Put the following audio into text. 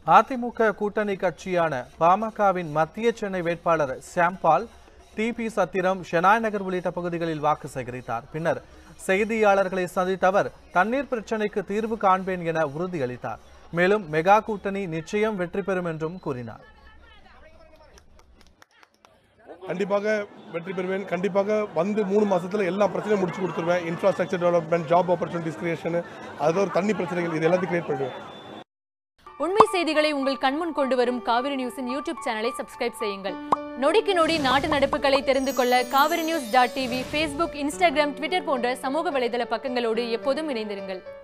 அதிமுக கூட்டணி கட்சியான பாமகவின் மத்திய சென்னை வேட்பாளர் சாம்பால் டிபி சத்திரம் ஷெனாய் நகர் உள்ளிட்ட பகுதிகளில் வாக்கு சேகரித்தார் பின்னர் செய்தியாளர்களை சந்தித்த அவர் தண்ணீர் பிரச்சினைக்கு தீர்வு காண்பேன் என உறுதியளித்தார் மேலும் மெகா கூட்டணி நிச்சயம் வெற்றி பெறும் என்றும் கூறினார் கண்டிப்பாக வெற்றி பெறுவேன் கண்டிப்பாக வந்து மூணு மாசத்துல எல்லா பிரச்சனையும் முடிச்சு கொடுத்துருவேன் infrastructure development job opportunities creation அது ஒரு தண்ணி பிரச்சனைகள் இது எல்லாத்தையும் கிரியேட் பண்ணுவேன் உண்மை செய்திகளை உங்கள் கண்முன் கொண்டு வரும் காவிரி நியூஸின் யூடியூப் சேனலை சப்ஸ்கிரைப் செய்யுங்கள் நொடிக்கு நொடி நாட்டு நடப்புகளை தெரிந்து கொள்ள Kaveri news dot TV Facebook Instagram Twitter போன்ற சமூக வலைதள பக்கங்களோடு எப்போதும் இணைந்திருங்கள்